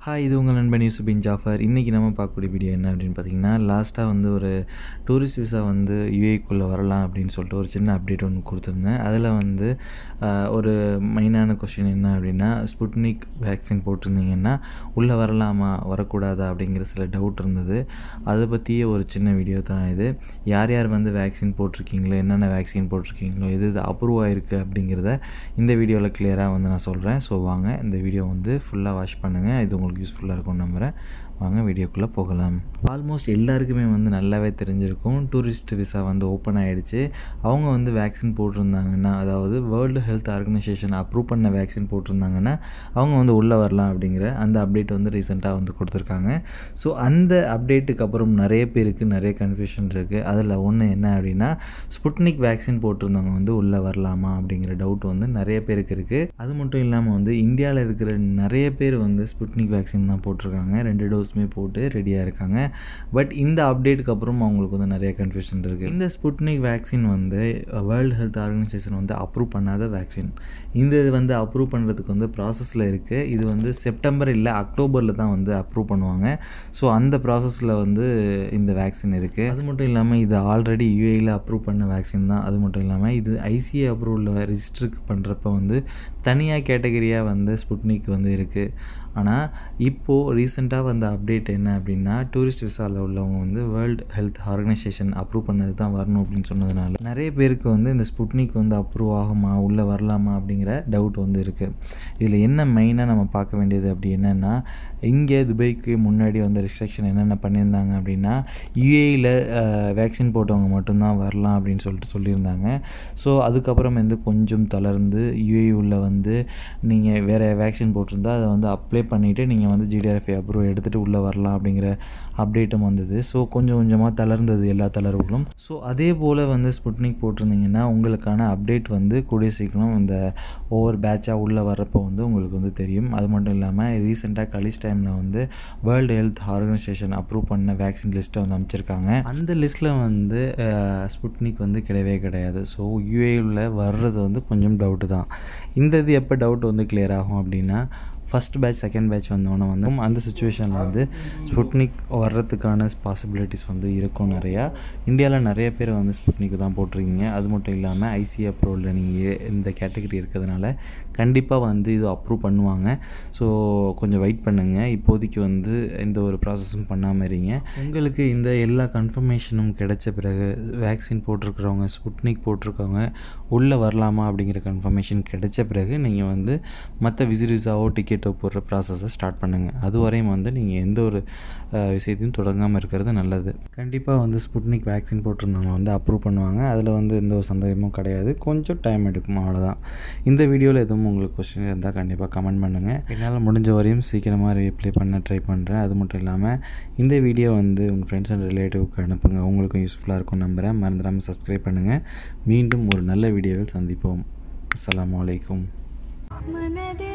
hi இது உங்கள் நண்பன் யூசுபின் ஜாஃபர் இன்றைக்கி நம்ம பார்க்கக்கூடிய வீடியோ என்ன அப்படின்னு பார்த்தீங்கன்னா லாஸ்ட்டாக வந்து ஒரு டூரிஸ்ட் விசா வந்து யூஏக்குள்ளே வரலாம் அப்படின்னு சொல்லிட்டு ஒரு சின்ன அப்டேட் ஒன்று கொடுத்துருந்தேன் அதில் வந்து ஆஹ், ஒரு மெயினான கொஷின் என்ன அப்படின்னா ஸ்புட்னிக் வேக்சின் போட்டிருந்தீங்கன்னா உள்ளே வரலாமா வரக்கூடாதா அப்படிங்கிற சில டவுட் இருந்தது அதை பற்றியே ஒரு சின்ன வீடியோ தான் இது யார் யார் வந்து வேக்சின் போட்டிருக்கீங்களோ என்னென்ன வேக்சின் போட்டிருக்கீங்களோ எது இது அப்ரூவ் ஆயிருக்கு அப்படிங்கிறத இந்த வீடியோவில் கிளியராக வந்து நான் சொல்கிறேன் ஸோ வாங்க இந்த வீடியோ வந்து ஃபுல்லாக வாட்ச் பண்ணுங்கள் இது உங்களுக்கு யூஸ்ஃபுல்லாக இருக்கும்னு நம்புகிறேன் வாங்க வீடியோக்குள்ளே போகலாம் ஆல்மோஸ்ட் எல்லாருக்குமே வந்து நல்லாவே தெரிஞ்சிருக்கும் டூரிஸ்ட் விசா வந்து ஓப்பன் ஆகிடுச்சு அவங்க வந்து வேக்சின் போட்டிருந்தாங்கன்னா அதாவது வேர்ல்டு ஹெல்த் ஆர்கனைசேஷன் அப்ரூவ் பண்ண வேக்சின் போட்டிருந்தாங்கன்னா அவங்க வந்து உள்ளே வரலாம் அப்படிங்கிற அந்த அப்டேட் வந்து ரீசெண்டாக வந்து கொடுத்துருக்காங்க ஸோ அந்த அப்டேட்டுக்கு அப்புறம் நிறைய பேருக்கு நிறைய கன்ஃபியூஷன் இருக்குது அதில் ஒன்று என்ன அப்படின்னா ஸ்புட்னிக் வேக்சின் போட்டிருந்தவங்க வந்து உள்ளே வரலாமா அப்படிங்கிற டவுட் வந்து நிறைய பேருக்கு இருக்குது அது மட்டும் இல்லாமல் வந்து இந்தியாவில் இருக்கிற நிறைய பேர் வந்து ஸ்புட்னிக் வேக்சின் தான் போட்டிருக்காங்க ரெண்டு டோஸுமே போட்டு ரெடியாக இருக்காங்க பட் இந்த அப்டேட்டுக்கு அப்புறம் அவங்களுக்கு வந்து நிறைய கன்ஃபியூஷன் இருக்குது இந்த ஸ்புட்னிக் வேக்சின் வந்து வேர்ல்டு ஹெல்த் ஆர்கனைசேஷன் வந்து அப்ரூவ் பண்ணாத வேக்சின் இந்த இது வந்து அப்ரூவ் பண்ணுறதுக்கு வந்து ப்ராசஸில் இருக்குது இது வந்து செப்டம்பர் இல்லை அக்டோபரில் தான் வந்து அப்ரூவ் பண்ணுவாங்க ஸோ அந்த ப்ராசஸில் வந்து இந்த வேக்சின் இருக்குது அது மட்டும் இல்லாமல் இது ஆல்ரெடி யூஏயில் அப்ரூவ் பண்ண வேக்சின் தான் அது மட்டும் இல்லாமல் இது ஐசிஏ அப்ரூவலில் ரிஜிஸ்டருக்கு பண்ணுறப்ப வந்து தனியாக கேட்டகரியாக வந்து ஸ்புட்னிக் வந்து இருக்குது ஆனால் இப்போது ரீசெண்டாக வந்த அப்டேட் என்ன அப்படின்னா டூரிஸ்ட் விசாவில் உள்ளவங்க வந்து வேர்ல்டு ஹெல்த் ஆர்கனைசேஷன் அப்ரூவ் பண்ணது தான் வரணும் அப்படின்னு சொன்னதுனால நிறைய பேருக்கு வந்து இந்த ஸ்புட்னிக் வந்து அப்ரூவ் ஆகுமா உள்ளே வரலாமா அப்படிங்கிற டவுட் வந்து இருக்குது இதில் என்ன மெயினாக நம்ம பார்க்க வேண்டியது அப்படி என்னென்னா இங்கே துபாய்க்கு முன்னாடி வந்த ரெஸ்ட்ரிக்ஷன் என்னென்ன பண்ணியிருந்தாங்க அப்படின்னா யூஏயில் வேக்சின் போட்டவங்க மட்டும்தான் வரலாம் அப்படின்னு சொல்லிட்டு சொல்லியிருந்தாங்க ஸோ அதுக்கப்புறம் வந்து கொஞ்சம் தளர்ந்து யூஏ உள்ள வந்து நீங்கள் வேறு வேக்சின் போட்டிருந்தா அதை வந்து அப்ளை பண்ணிவிட்டு நீங்கள் வந்து ஜிடிஆர்எஃப்ஐ அப்ரூவ் எடுத்துகிட்டு உள்ளே வரலாம் அப்படிங்கிற அப்டேட்டும் வந்தது ஸோ கொஞ்சம் கொஞ்சமாக தளர்ந்தது எல்லா தளர்வுகளும் ஸோ அதே போல் வந்து ஸ்புட்னிக் போட்டிருந்தீங்கன்னா உங்களுக்கான அப்டேட் வந்து கூடிய சீக்கிரம் இந்த ஒவ்வொரு பேட்சாக உள்ளே வர்றப்போ வந்து உங்களுக்கு வந்து தெரியும் அது மட்டும் இல்லாமல் ரீசெண்டாக கலிஸ் டைமில் வந்து வேர்ல்டு ஹெல்த் ஆர்கனைசேஷன் அப்ரூவ் பண்ண வேக்சின் லிஸ்ட்டை வந்து அமைச்சிருக்காங்க அந்த லிஸ்ட்டில் வந்து அஹ், ஸ்புட்னிக் வந்து கிடையவே கிடையாது ஸோ யூஏவில் வர்றது வந்து கொஞ்சம் டவுட்டு தான் இந்த இது எப்போ டவுட் வந்து கிளியர் ஆகும் அப்படின்னா ஃபஸ்ட் பேட்ச் செகண்ட் பேட்ச் வந்தோன்னே வந்து அந்த சுச்சுவேஷனில் வந்து ஸ்புட்னிக் வர்றதுக்கான பாசிபிலிட்டிஸ் வந்து இருக்கும் நிறையா இந்தியாவில் நிறைய பேர் வந்து ஸ்புட்னிக் தான் போட்டிருக்கீங்க அது மட்டும் இல்லாமல் ஐசிஐ அப்ரூவலில் நீங்கள் இந்த கேட்டகரி இருக்கிறதுனால கண்டிப்பாக வந்து இது அப்ரூவ் பண்ணுவாங்க ஸோ கொஞ்சம் வெயிட் பண்ணுங்கள் இப்போதைக்கு வந்து எந்த ஒரு ப்ராசஸும் பண்ணாமல் இருங்க உங்களுக்கு இந்த எல்லா கன்ஃபர்மேஷனும் கிடைச்ச பிறகு வேக்சின் போட்டிருக்கிறவங்க ஸ்புட்னிக் போட்டிருக்கவங்க உள்ளே வரலாமா அப்படிங்கிற கன்ஃபர்மேஷன் கிடைச்ச பிறகு நீங்கள் வந்து மற்ற விசிட் விசாவோ டிக்கெட்டோ போடுற ப்ராசஸை ஸ்டார்ட் பண்ணுங்கள் அது வரையும் வந்து நீங்கள் எந்த ஒரு அஹ், விஷயத்தையும் தொடங்காமல் இருக்கிறது நல்லது கண்டிப்பாக வந்து ஸ்புட்னிக் வேக்சின் போட்டிருந்தவங்க வந்து அப்ரூவ் பண்ணுவாங்க அதில் வந்து எந்த ஒரு சந்தேகமும் கிடையாது கொஞ்சம் டைம் எடுக்கும் அவ்வளோதான் இந்த வீடியோவில் எதுவும் உங்களுக்கு கொஸ்டின் இருந்தால் கண்டிப்பாக கமெண்ட் பண்ணுங்கள் என்னால் முடிஞ்ச வரையும் சீக்கிரமாக ரிப்ளை பண்ண ட்ரை பண்ணுறேன் அது மட்டும் இல்லாமல் இந்த வீடியோ வந்து உங்கள் ஃப்ரெண்ட்ஸ் அண்ட் ரிலேட்டிவ்க்கு அனுப்புங்க உங்களுக்கும் யூஸ்ஃபுல்லாக இருக்கும் நம்புகிறேன் மறந்துடாமல் சப்ஸ்கிரைப் பண்ணுங்கள் மீண்டும் ஒரு நல்ல வீடியோவில் சந்திப்போம் அஸ்ஸலாமு அலைக்கும் மனதே